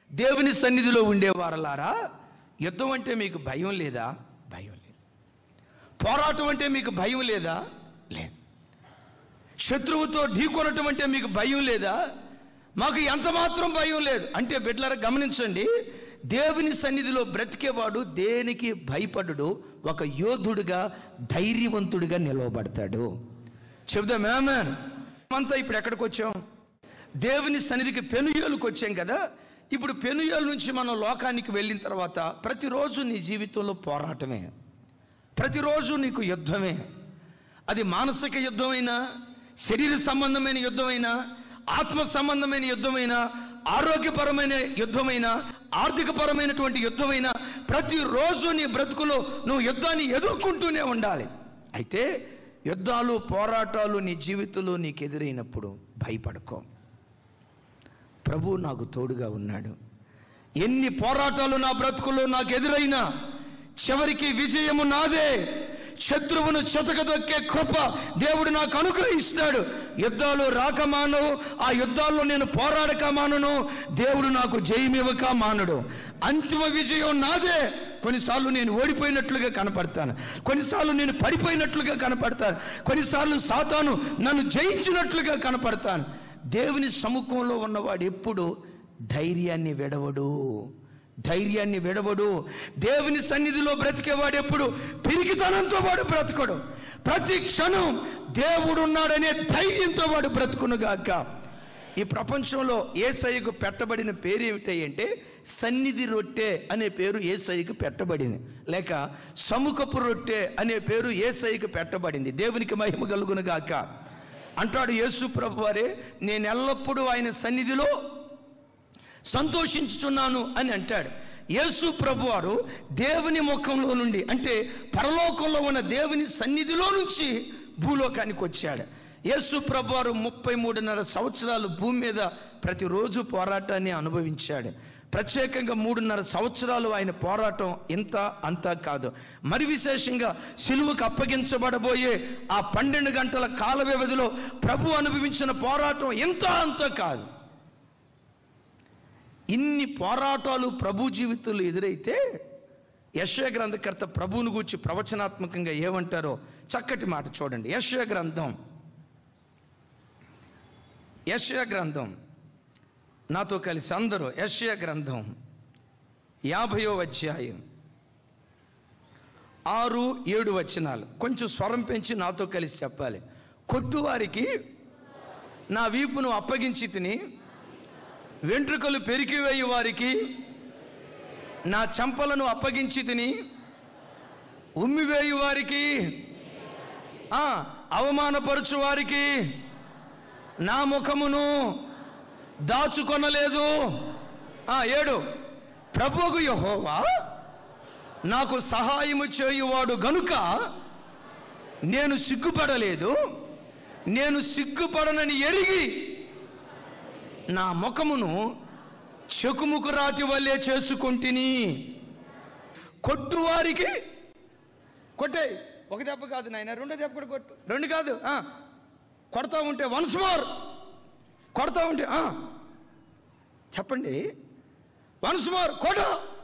దేవుని సన్నిధిలో ఉండేవారలారా యుద్ధం అంటే మీకు భయం లేదా భయం లేదు పోరాటం అంటే మీకు భయం లేదా లేదు శత్రువుతో ఢీకొనటం అంటే మీకు భయం లేదా మాకు ఎంత మాత్రం భయం లేదు అంటే బిడ్డలారా గమనించండి దేవుని సన్నిధిలో బ్రతికేవాడు దేనికి భయపడడు ఒక యోధుడుగా ధైర్యవంతుడిగా నిలవబడతాడు చెబుదాం మేమన్ అంతా ఇప్పుడు ఎక్కడికి వచ్చాం దేవుని సన్నిధికి పెనుయేలుకు వచ్చాం కదా ఇప్పుడు పెనుయేలు నుంచి మనం లోకానికి వెళ్ళిన తర్వాత ప్రతిరోజు నీ జీవితంలో పోరాటమే ప్రతిరోజు నీకు యుద్ధమే అది మానసిక యుద్ధమైనా శరీర సంబంధమైన యుద్ధమైనా ఆత్మ సంబంధమైన యుద్ధమైనా ఆరోగ్యపరమైన యుద్ధమైనా ఆర్థికపరమైనటువంటి యుద్ధమైనా ప్రతిరోజు నీ బ్రతుకులో నువ్వు యుద్ధాన్ని ఎదుర్కొంటూనే ఉండాలి అయితే యుద్ధాలు పోరాటాలు నీ జీవితంలో నీకు ఎదురైనప్పుడు భయపడకో ప్రభు నాకు తోడుగా ఉన్నాడు ఎన్ని పోరాటాలు నా బ్రతుకులో నాకు ఎదురైనా చివరికి విజయము నాదే శత్రువును చెతకదొక్కే కృప దేవుడు నాకు అనుగ్రహిస్తాడు యుద్ధాలు రాక మానవు ఆ యుద్ధాల్లో నేను పోరాడక మానను దేవుడు నాకు జయమివ్వక మానడు అంతిమ విజయం నాదే కొన్నిసార్లు నేను ఓడిపోయినట్లుగా కనపడతాను కొన్నిసార్లు నేను పడిపోయినట్లుగా కనపడతాను కొన్నిసార్లు సాతాను నన్ను జయించినట్లుగా కనపడతాను దేవుని సముఖంలో ఉన్నవాడు ఎప్పుడు ధైర్యాన్ని విడవడు ధైర్యాన్ని విడవడు దేవుని సన్నిధిలో బ్రతికేవాడు ఎప్పుడు పిరికితనంతో వాడు బ్రతకడు ప్రతి క్షణం దేవుడు ఉన్నాడనే ధైర్యంతో వాడు బ్రతుకునుగాక ఈ ప్రపంచంలో ఏసైకు పెట్టబడిన పేరు ఏమిటంటే సన్నిధి రొట్టె అనే పేరు ఏసైకు పెట్టబడింది లేక సముఖపు రొట్టె అనే పేరు ఏసైకు పెట్టబడింది దేవునికి మహిమ కలుగునుగాక అంటాడు యేసు ప్రభు వారే నేను ఎల్లప్పుడూ ఆయన సన్నిధిలో సంతోషించుచున్నాను అని అంటాడు యేసు ప్రభు వారు దేవుని ముఖంలో నుండి అంటే పరలోకంలో ఉన్న దేవుని సన్నిధిలో నుంచి భూలోకానికి వచ్చాడు యేసు ప్రభు వారు ముప్పై మూడున్నర సంవత్సరాలు భూమి మీద ప్రతిరోజు పోరాటాన్ని అనుభవించాడు ప్రత్యేకంగా మూడున్నర సంవత్సరాలు ఆయన పోరాటం ఇంత అంతా కాదు మరి విశేషంగా సిలువకు అప్పగించబడబోయే ఆ పన్నెండు గంటల కాల వ్యవధిలో ప్రభు అనుభవించిన పోరాటం ఇంత అంత కాదు ఇన్ని పోరాటాలు ప్రభు జీవితంలో ఎదురైతే యశ్వ గ్రంథకర్త ప్రభువును గూర్చి ప్రవచనాత్మకంగా ఏమంటారో చక్కటి మాట చూడండి యశ్వ గ్రంథం యశ్వ గ్రంథం నాతో కలిసి అందరూ యశ్వ గ్రంథం యాభయో అధ్యాయం ఆరు ఏడు వచనాలు కొంచెం స్వరం పెంచి నాతో కలిసి చెప్పాలి కొట్టువారికి నా వీపును అప్పగించి తిని వెంట్రుకలు పెరికివేయి వారికి నా చెంపలను అప్పగించి తిని ఉమ్మివేయి వారికి ఆ, అవమానపరచు వారికి నా ముఖమును దాచుకొనలేదు ఆ, ఏడు ప్రభువుకు యహోవా నాకు సహాయము చేయువాడు గనుక నేను సిగ్గుపడలేదు నేను సిగ్గుపడనని ఎరిగి నా ముఖమును చెకుముకు రాతి వల్లే చేసుకుంటుని కొట్టువారికి కొట్టే ఒక దెబ్బ కాదు నాయన రెండో దెబ్బ కూడా కొట్టు రెండు కాదు ఆ. కొడతా ఉంటే వన్స్ మోర్ కొడతా ఉంటే ఆ. చెప్పండి వన్స్ మోర్ కొడు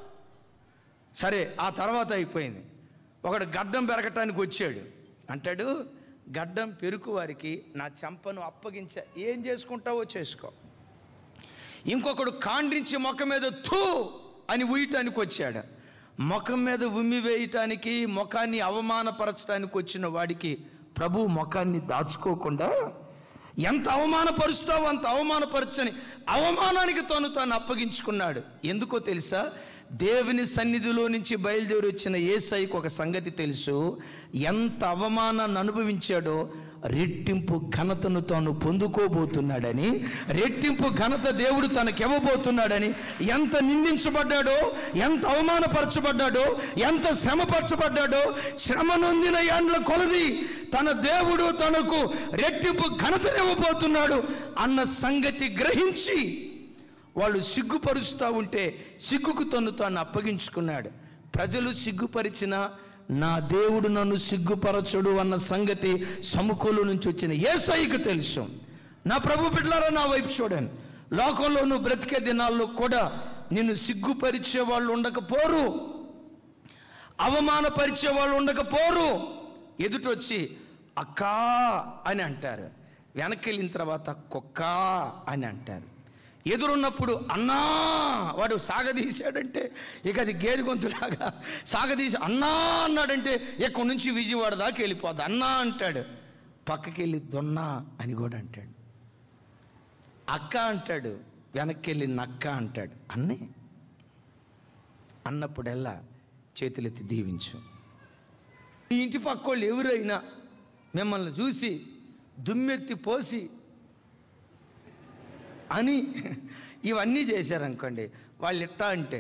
సరే ఆ తర్వాత అయిపోయింది ఒకడు గడ్డం పెరగటానికి వచ్చాడు అంటాడు గడ్డం పెరుకు వారికి నా చెంపను అప్పగించ ఏం చేసుకుంటావో చేసుకో ఇంకొకడు కాండ్రించి మొక్క మీద థూ అని ఉయ్యటానికి వచ్చాడు ముఖం మీద ఉమ్మి వేయటానికి ముఖాన్ని అవమానపరచడానికి వచ్చిన వాడికి ప్రభు ముఖాన్ని దాచుకోకుండా ఎంత అవమానపరుస్తావో అంత అవమానపరచని అవమానానికి తను తాను అప్పగించుకున్నాడు ఎందుకో తెలుసా దేవుని సన్నిధిలో నుంచి బయలుదేరి వచ్చిన ఏసైకి ఒక సంగతి తెలుసు ఎంత అవమానాన్ని అనుభవించాడో రెట్టింపు ఘనతను తాను పొందుకోబోతున్నాడని రెట్టింపు ఘనత దేవుడు తనకివ్వబోతున్నాడని ఎంత నిందించబడ్డాడో ఎంత అవమానపరచబడ్డాడో ఎంత శ్రమపరచబడ్డాడో శ్రమ నొందిన యాండ్ల కొలది తన దేవుడు తనకు రెట్టింపు ఘనతనివ్వబోతున్నాడు అన్న సంగతి గ్రహించి వాళ్ళు సిగ్గుపరుస్తూ ఉంటే సిగ్గుకు తను తాను అప్పగించుకున్నాడు ప్రజలు సిగ్గుపరిచిన నా దేవుడు నన్ను సిగ్గుపరచడు అన్న సంగతి సముఖంలో నుంచి వచ్చిన ఏసైకి తెలుసు నా ప్రభు బిడ్డలారా నా వైపు చూడండి లోకంలో నువ్వు బ్రతికే దినాల్లో కూడా నిన్ను సిగ్గుపరిచే వాళ్ళు ఉండకపోరు అవమానపరిచే వాళ్ళు ఉండకపోరు ఎదుటొచ్చి అక్కా అని అంటారు వెనక్కి వెళ్ళిన తర్వాత కుక్కా అని అంటారు ఎదురున్నప్పుడు అన్నా వాడు సాగదీశాడంటే ఇక అది గేదె గొంతులాగా సాగదీసి అన్నా అన్నాడంటే ఇక్కడి నుంచి విజయవాడ దాకా వెళ్ళిపోద్ది అన్నా అంటాడు పక్కకి వెళ్ళి దొన్నా అని కూడా అంటాడు అక్క అంటాడు వెనక్కి వెళ్ళి నక్క అంటాడు అన్నే అన్నప్పుడల్లా చేతులెత్తి దీవించు ఈ ఇంటి పక్కోళ్ళు ఎవరైనా మిమ్మల్ని చూసి దుమ్మెత్తి పోసి అని ఇవన్నీ చేశారనుకోండి వాళ్ళు ఎట్టా అంటే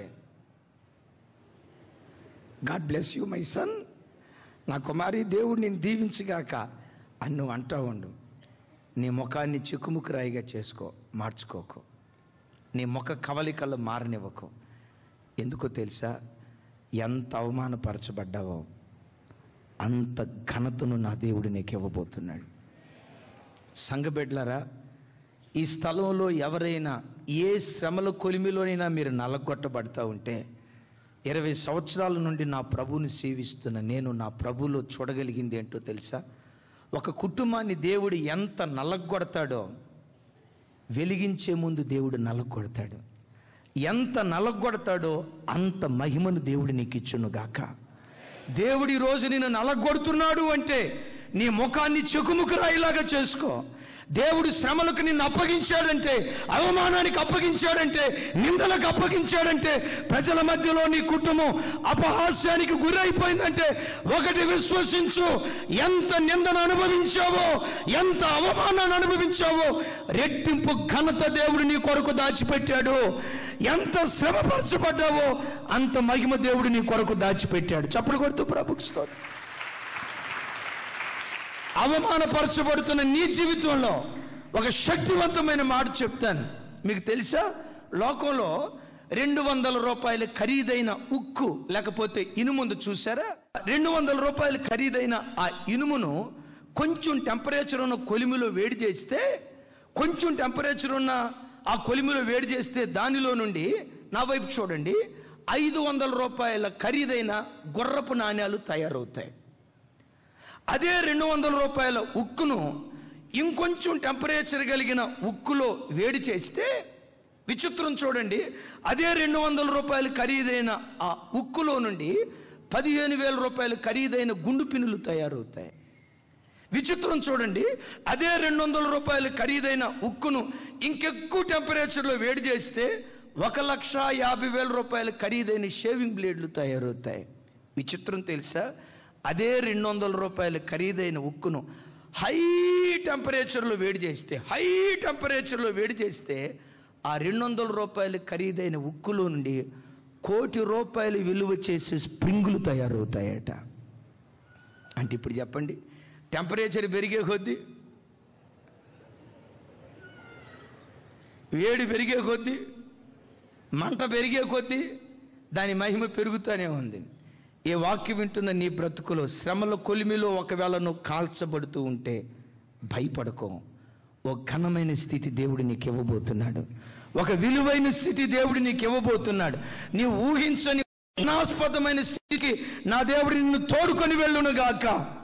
God bless you my son నా కుమారి దేవుడు నేను దీవించగాక అని నువ్వు అంటా ఉండు నీ ముఖాన్ని చిక్కుముక్కు రాయిగా చేసుకో మార్చుకోకు నీ ముఖ కవలికలు మారనివ్వకు ఎందుకో తెలుసా ఎంత అవమానపరచబడ్డావో అంత ఘనతను నా దేవుడు నీకు ఇవ్వబోతున్నాడు సంఘబిడ్డలారా ఈ స్థలంలో ఎవరైనా ఏ శ్రమల కొలిమిలోనైనా మీరు నలగొట్టబడతా ఉంటే ఇరవై సంవత్సరాల నుండి నా ప్రభువుని సేవిస్తున్న నేను నా ప్రభువులో చూడగలిగింది ఏంటో తెలుసా ఒక కుటుంబాన్ని దేవుడు ఎంత నలగొడతాడో వెలిగించే ముందు దేవుడు నలగొడతాడు ఎంత నలగొడతాడో అంత మహిమను దేవుడు నీకు ఇచ్చును గాక దేవుడు ఈ రోజు నిన్ను నలగొడుతున్నాడు అంటే నీ ముఖాన్ని చెకుముకు రాయిలాగా చేసుకో దేవుడు శ్రమలకు నిన్ను అప్పగించాడంటే అవమానానికి అప్పగించాడంటే నిందలకు అప్పగించాడంటే ప్రజల మధ్యలో నీ కుటుంబం అపహాస్యానికి గురైపోయిందంటే ఒకటి విశ్వసించు ఎంత నిందను అనుభవించావో ఎంత అవమానాన్ని అనుభవించావో రెట్టింపు ఘనత దేవుడు నీ కొరకు దాచిపెట్టాడు ఎంత శ్రమపరచబడ్డావో అంత మహిమ దేవుడు నీ కొరకు దాచిపెట్టాడు చప్పుడు కొడుతూ ప్రభుకి స్తోత్రం అవమానపరచబడుతున్న నీ జీవితంలో ఒక శక్తివంతమైన మాట చెప్తాను మీకు తెలుసా లోకంలో రెండు వందల రూపాయల ఖరీదైన ఉక్కు లేకపోతే ఇనుముందు చూసారా రెండు వందల రూపాయల ఖరీదైన ఆ ఇనుమును కొంచెం టెంపరేచర్ ఉన్న కొలిమిలో వేడి చేస్తే కొంచెం టెంపరేచర్ ఉన్న ఆ కొలిమిలో వేడి చేస్తే దానిలో నుండి నా వైపు చూడండి ఐదు వందల రూపాయల ఖరీదైన గుర్రపు నాణ్యాలు తయారవుతాయి అదే రెండు వందల రూపాయల ఉక్కును ఇంకొంచెం టెంపరేచర్ కలిగిన ఉక్కులో వేడి చేస్తే విచిత్రం చూడండి అదే రెండు వందల రూపాయలు ఖరీదైన ఆ ఉక్కులో నుండి పదిహేను వేల రూపాయలు ఖరీదైన గుండు పిన్నులు తయారవుతాయి విచిత్రం చూడండి అదే రెండు వందల రూపాయలు ఖరీదైన ఉక్కును ఇంకెక్కువ టెంపరేచర్లో వేడి చేస్తే ఒక లక్ష యాభై వేల రూపాయల ఖరీదైన షేవింగ్ బ్లేడ్లు తయారవుతాయి విచిత్రం తెలుసా అదే రెండు వందల రూపాయల ఖరీదైన ఉక్కును హై టెంపరేచర్లో వేడి చేస్తే హై టెంపరేచర్లో వేడి చేస్తే ఆ రెండు వందల రూపాయల ఖరీదైన ఉక్కులో నుండి కోటి రూపాయలు విలువ చేసే స్ప్రింగులు తయారవుతాయట అంటే ఇప్పుడు చెప్పండి టెంపరేచర్ పెరిగే కొద్దీ వేడి పెరిగే కొద్దీ మంట పెరిగే కొద్దీ దాని మహిమ పెరుగుతూనే ఉంది ఈ వాక్యం వింటున్న నీ బ్రతుకులో శ్రమల కొలిమిలో ఒకవేళ నువ్వు కాల్చబడుతూ ఉంటే భయపడకో ఓ ఘనమైన స్థితి దేవుడు నీకు ఇవ్వబోతున్నాడు ఒక విలువైన స్థితి దేవుడు నీకు ఇవ్వబోతున్నాడు నీ ఊహించని అనాస్పదమైన స్థితికి నా దేవుడు నిన్ను తోడుకొని వెళ్ళును గాక